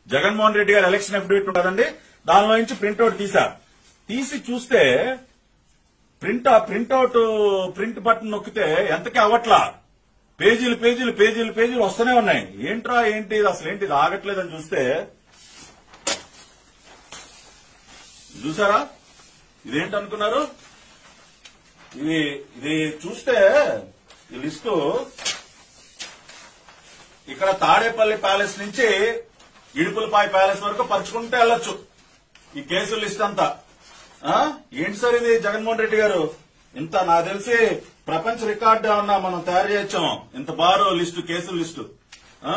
జగన్మోహన్ రెడ్డి గారు election affidavit ఉంటుందండి దానిలో నుంచి ప్రింట్అవుట్ తీసా తీసి చూస్తే ప్రింట్ ఆ ప్రింట్అవుట్ ప్రింట్ బటన్ నొక్కితే ఎంతకీ అవ్వట్లా పేజీలు పేజీలు పేజీలు పేజీలు వస్తూనే ఉన్నాయి ఏంట్రా ఏంటి ఇది అసలు ఏంటి ఇది ఆగట్లేదని చూస్తే చూసారా ఇదేంటి అనుకున్నారు ఇది ఇది చూస్తే ఈ లిస్టు ఇక్కడ తాడేపల్లి ప్యాలెస్ నుంచి ఇడుపులపాయ ప్యాలెస్ వరకు పరుచుకుంటే వెళ్ళొచ్చు ఈ కేసుల లిస్ట్ అంతా ఆ? ఏంటి సార్ ఇది జగన్మోహన్ రెడ్డి గారు ఇంత నాకు తెలిసి ప్రపంచ రికార్డు అన్నా మనం తయారు చేయొచ్చాం ఇంత బారు లిస్టు కేసుల లిస్టు ఆ?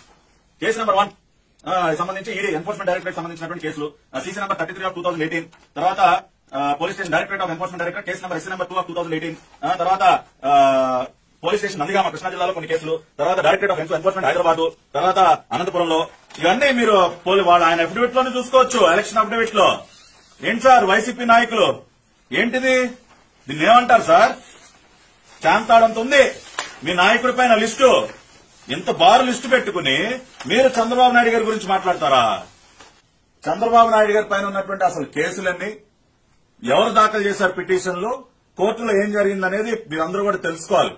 కేసు నెంబర్ వన్ ఆ, సంబంధించి ఈడీ ఎన్ఫోర్స్మెంట్ డైరెక్టరేట్ సంబంధించినటువంటి కేసులు CC number thirty three of two thousand eighteen తర్వాత ఆ, police station directorate of enforcement director case number SC number two of two thousand eighteen తర్వాత ఆ, పోలీస్ స్టేషన్ నందిగామ కృష్ణా జిల్లాలో కొన్ని కేసులు తర్వాత డైరెక్టరేట్ ఆఫ్ ఎన్ఫోర్స్మెంట్ హైదరాబాద్ తర్వాత అనంతపురంలో ఇవన్నీ మీరు పోలీ వాళ్ళ ఆయన అఫిడవిట్ లోనే చూసుకోవచ్చు ఎలక్షన్ అఫిడవిట్ లో ఏంటి సార్ వైసీపీ నాయకులు ఏంటిది దీన్ని ఏమంటారు సార్ చాంతాడంత ఉంది మీ నాయకుడి పైన లిస్టు ఇంత బారు లిస్టు పెట్టుకుని మీరు చంద్రబాబు నాయుడు గారి గురించి మాట్లాడతారా చంద్రబాబు నాయుడు గారి పైన ఉన్నటువంటి అసలు కేసులన్నీ ఎవరు దాఖలు చేశారు పిటిషన్లు కోర్టులో ఏం జరిగిందనేది మీరందరూ కూడా తెలుసుకోవాలి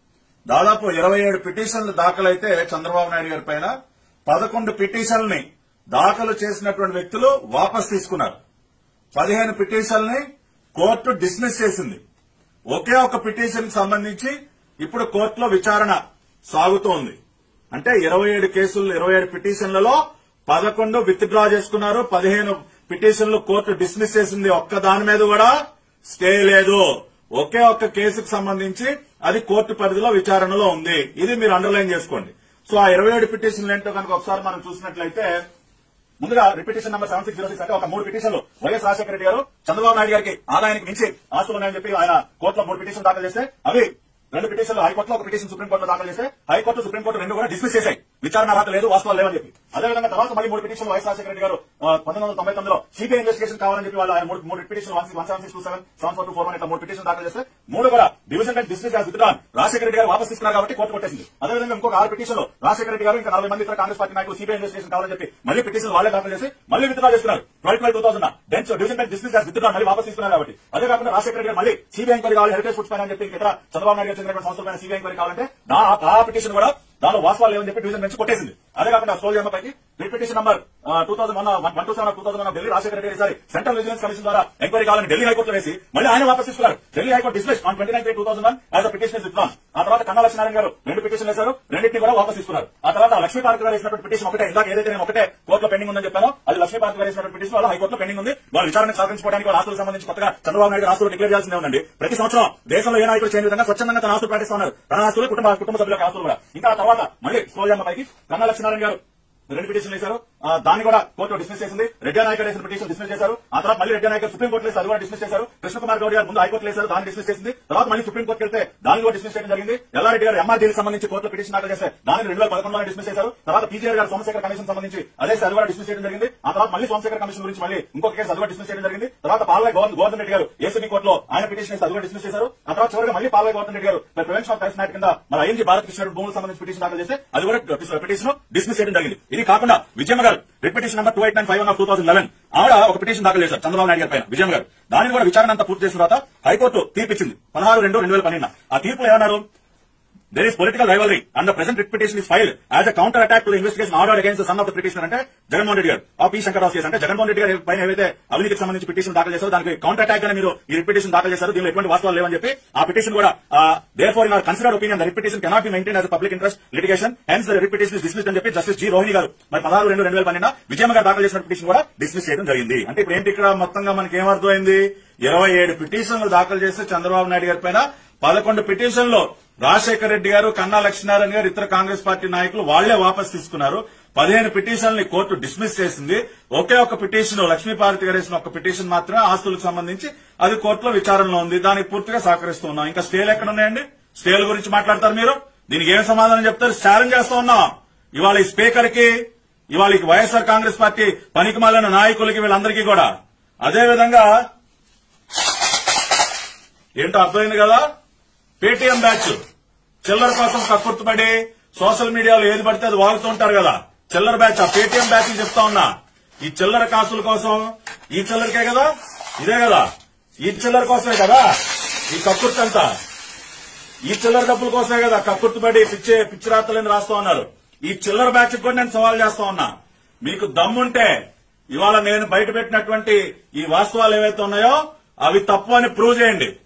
దాదాపు ఇరవై ఏడు పిటిషన్లు దాఖలైతే చంద్రబాబు నాయుడు గారి పైన పదకొండు పిటిషన్లని దాఖలు చేసినటువంటి వ్యక్తులు వాపస్ తీసుకున్నారు పదిహేను పిటిషన్లని కోర్టు డిస్మిస్ చేసింది ఒకే ఒక పిటిషన్ కి సంబంధించి ఇప్పుడు కోర్టులో విచారణ సాగుతోంది అంటే ఇరవై ఏడు కేసులు ఇరవై ఏడు పిటిషన్లలో పదకొండు విత్డ్రా చేసుకున్నారు పదిహేను పిటిషన్లు కోర్టు డిస్మిస్ చేసింది ఒక్క దాని మీద కూడా స్టే లేదు ఒకే ఒక్క కేసుకు సంబంధించి అది కోర్టు పరిధిలో విచారణలో ఉంది ఇది మీరు అండర్లైన్ చేసుకోండి సో ఆ ఇరవై ఏడు పిటిషన్లు ఏంటో కనుక ఒకసారి మనం చూసినట్లయితే ముందుగా repetition number seven six zero six అంటే ఒక మూడు పిటిషన్లు వైఎస్ రాజశేఖర రెడ్డి గారు చంద్రబాబు నాయుడు గారికి ఆదాయానికి మించి ఆస్తులు ఉన్నాయని చెప్పి ఆయన కోర్టులో మూడు పిటిషన్ దాఖలు చేస్తే అవి రెండు పిటిషన్లు హైకోర్టులో ఒక పిటిషన్ సుప్రీంకోర్టులో దాఖలు చేస్తే హైకోర్టు సుప్రీంకోర్టు రెండు కూడా డిస్మిస్ చేశాయి విచారణ రాత లేదు వాస్తవాలు లేవని చెప్పి అదేవిధంగా తర్వాత మళ్ళీ మూడు పిటిషన్లు వైఎస్ రాజశేఖర రెడ్డి గారు ఆ, పంతొమ్మిది వందల తొంభై తొమ్మిదిలో సిబిఐ ఇన్వెస్టిగేషన్ కావాలని చెప్పి వాళ్ళు ఆయన మూడు మూడు petition one one seven six two seven seven four two four one ఇట్లా మూడు పిటిషన్ దాఖలు చేస్తే మూడు కూడా డివిజన్ బెంచ్ డిస్మిస్ చేసి విత్డ్రాన్ రాజశేఖర రెడ్డి గారు వాపస్ తీసుకున్నారు కాబట్టి కోర్టు కొట్టేసింది అదేవిధంగా ఇంకొక ఆరు పిటిషన్లు రాజశేఖర రెడ్డి గారు ఇంకా నలభై మంది ఇతర కాంగ్రెస్ పార్టీ నాయకులు సిబిఐ ఇన్వెస్టిగేషన్ కావాలని చెప్పి మళ్ళీ పిటిషన్ వాళ్ళే దాఖలు చేసి మళ్ళీ విత్డ్రా చేస్తున్నారు twelve twelve two thousand bench division bench dismiss చేసి విత్డ్రా మళ్ళీ వాపస్ తీసుకున్నారు కాబట్టి అదే కాకుండా రాజశేఖర రెడ్డి గారు మళ్ళీ సిబిఐ ఎంక్వైరీ కావాలి హెరిటేజ్ ఫుడ్స్ పైన అని చెప్పి ఇతర చంద్రబాబు నాయుడు గారు చెందినటువంటి సంస్థల పైన సిబిఐ ఎంక్వైరీ కావాలంటే నా- ఆ పిటిషన్ కూడా దానిలో వాస్తవాలు లేవని చెప్పి డివిజన్ బెంచ్ కొట్టేసింది అదే కాకుండా సోల్ పైకి writ petition number two thousand one one two seven two thousand one Delhi Rajasekhara Reddy సారి సెంట్రల్ విజిలెన్స్ కమిషన్ ద్వారా ఎంక్వైరీ కావాలని ఢిల్లీ హైకోర్టులో వేసి మళ్ళీ ఆయన వాపస్ తీసుకున్నారు Delhi high court dismiss on twenty nine two thousand one as petition is withdrawn ఆ తర్వాత కన్నా లక్ష్మీనారాయణ గారు రెండు పిటిషన్ వేశారు రెండింటిని కూడా వాపస్ తీసుకున్నారు ఆ తర్వాత లక్ష్మీ పార్క్ గారు వేసినటువంటి పిటిషన్ ఒకటే ఇందాక ఏదైతే నేను ఒకటే కోర్టులో పెండింగ్ ఉందని చెప్పానో అది లక్ష్మీ పార్క్ గారు వేసినటువంటి పిటిషన్ వాళ్ళ హైకోర్టులో పెండింగ్ ఉంది వాళ్ళ విచారణకు సహకరించుకోవడానికి వాళ్ళ ఆస్తులకు సంబంధించి కొత్తగా చంద్రబాబు నాయుడు గారు ఆస్తులు డిక్లేర్ చేయాల్సిందే ఉందండి ప్రతి సంవత్సరం దేశంలో ఏ నాయకులు చేయని విధంగా స్వచ్ఛందంగా తన ఆస్తులు ప్రకటిస్తున్నారు తన ఆస్తులు కుటుంబ కుటుంబ సభ్యుల ఆస్తులు కూడా ఇంకా ఆ తర్వాత మళ్ళీ సోజమ్మ పైకి కన్నా లక్ష్మీనారాయణ గారు రెండు పిటిషన్లు వేశారు ఆ, దాన్ని కూడా కోర్టు డిస్మిస్ చేసింది రెడ్డి నాయక్ గారు వేసిన పిటిషన్ డిస్మిస్ చేశారు ఆ తర్వాత మళ్ళీ రెడ్డి నాయక్ గారు సుప్రీం కోర్టు వేసి అది కూడా డిస్మిస్ చేశారు కృష్ణ కుమార్ గౌడ్ గారు ముందు హైకోర్టు వేశారు దాన్ని డిస్మిస్ చేసింది తర్వాత మళ్ళీ సుప్రీం కోర్టుకి వెళ్తే దాన్ని కూడా డిస్మిస్ చేయడం జరిగింది ఎల్లారెడ్డి గారు ఎంఆర్డీకి సంబంధించి కోర్టులో పిటిషన్ దాఖలు చేస్తే దాన్ని రెండు వేల పదకొండులో డిస్మిస్ చేశారు తర్వాత పీజీఆర్ గారు సోమశేఖర్ కమిషన్ సంబంధించి అదే అది కూడా డిస్మిస్ చేయడం జరిగింది ఆ తర్వాత మళ్ళీ సోమశేఖర్ కమిషన్ గురించి మళ్ళీ ఇంకొక కేసు అది కూడా డిస్మిస్ చేయడం జరిగింది తర్వాత పాల్వాయి గోవర్ధన్ గోవర్ధన్ రెడ్డి గారు ఏసీబీ కోర్టులో ఆయన పిటిషన్ వేసి అది కూడా డిస్మిస్ చేశారు ఆ తర్వాత చివరిగా మళ్ళీ పాల్వాయి గోవర్ధన్ రెడ్డి గారు ప్రివెన్షన్ ఆఫ్ టెస్ట్ యాక్ట్ కింద మన ఐఎన్జీ భారత్ కృష్ణ భూములకు సంబంధించి పిటిషన్ దాఖలు చేస్తే అది కూడా పిటిషన్ డిస్మిస్ చేయడం జరిగింది ఇది కాకుండా విజయమ్మ గారు writ petition number two eight nine five one of two thousand eleven ఆవిడ ఒక పిటిషన్ దాఖలు చేశారు చంద్రబాబు నాయుడు గారి పైన విజయమ్మ గారు దానిని కూడా విచారణ అంతా పూర్తి చేసిన తర్వాత హైకోర్టు తీర్పు ఇచ్చింది పదహారు రెండు రెండు వేల పన్నెండు ఆ తీర్పులో ఏమన్నారు There is political rivalry and the present writ petition is filed as a counter attack to the investigation ordered against the son of the petitioner అంటే జగన్మోహన్ రెడ్డి గారు ఆ పి శంకర్రావు కేసు అంటే జగన్మోహన్ రెడ్డి గారి పైన ఏవైతే అవినీతికి సంబంధించి పిటిషన్ దాఖలు చేశారో దానికి కౌంటర్ అటాక్ గానే మీరు ఈ రిట్ పిటిషన్ దాఖలు చేశారు దీనిలో ఎటువంటి వాస్తవాలు లేవని చెప్పి ఆ పిటిషన్ కూడా therefore in are consider opinion the writ petition cannot be maintain as public interest litigation hence the writ petition is dismiss అని చెప్పి జస్టిస్ జి రోహిణి గారు మరి పదహారు రెండు రెండు వేల పన్నెండు విజయమ్మ గారు దాఖలు చేసిన పిటిషన్ కూడా డిస్మిస్ చేయడం జరిగింది అంటే ఇప్పుడు ఏంటి ఇక్కడ మొత్తంగా మనకి ఏమర్థమైంది ఇరవై ఏడు పిటిషన్లు దాఖలు చేస్తే చంద్రబాబు నాయుడు గారి పైన పదకొండు పిటిషన్లు రాజశేఖర రెడ్డి గారు కన్నా లక్ష్మీనారాయణ గారు ఇతర కాంగ్రెస్ పార్టీ నాయకులు వాళ్లే వాపస్ తీసుకున్నారు పదిహేను పిటిషన్లని కోర్టు డిస్మిస్ చేసింది ఒకే ఒక పిటిషన్ లక్ష్మీపార్వతి గారు వేసిన ఒక పిటిషన్ మాత్రమే ఆస్తులకు సంబంధించి అది కోర్టులో విచారణలో ఉంది దానికి పూర్తిగా సహకరిస్తూ ఉన్నాం ఇంకా స్టేలు ఎక్కడ ఉన్నాయండి స్టేల గురించి మాట్లాడతారు మీరు దీనికి ఏం సమాధానం చెప్తారు ఛాలెంజ్ చేస్తూ ఉన్నాం ఇవాళ ఈ స్పీకర్ కి ఇవాళ ఈ వైఎస్ఆర్ కాంగ్రెస్ పార్టీ పనికిమాలిన నాయకులకి వీళ్ళందరికీ కూడా అదే విధంగా ఏంటో అర్థమైంది కదా పేటీఎం బ్యాచ్ చిల్లర కోసం కక్కుర్తుపడి సోషల్ మీడియాలో ఏది పడితే అది వాగుతూ ఉంటారు కదా చిల్లర బ్యాచ్ ఆ పేటిఎం బ్యాచ్ చెప్తా ఉన్నా ఈ చిల్లర కాసుల కోసం ఈ చిల్లరకే కదా ఇదే కదా ఈ చిల్లర కోసమే కదా ఈ కక్కుర్తంతా ఈ చిల్లర డబ్బుల కోసమే కదా కక్కుర్తిపడి పిచ్చే పిచ్చి రాతలని రాస్తా ఉన్నారు ఈ చిల్లర బ్యాచ్ కూడా నేను సవాల్ చేస్తా ఉన్నా మీకు దమ్ముంటే ఇవాళ నేను బయట పెట్టినటువంటి ఈ వాస్తవాలు ఏవైతే ఉన్నాయో అవి తప్పు అని ప్రూవ్ చేయండి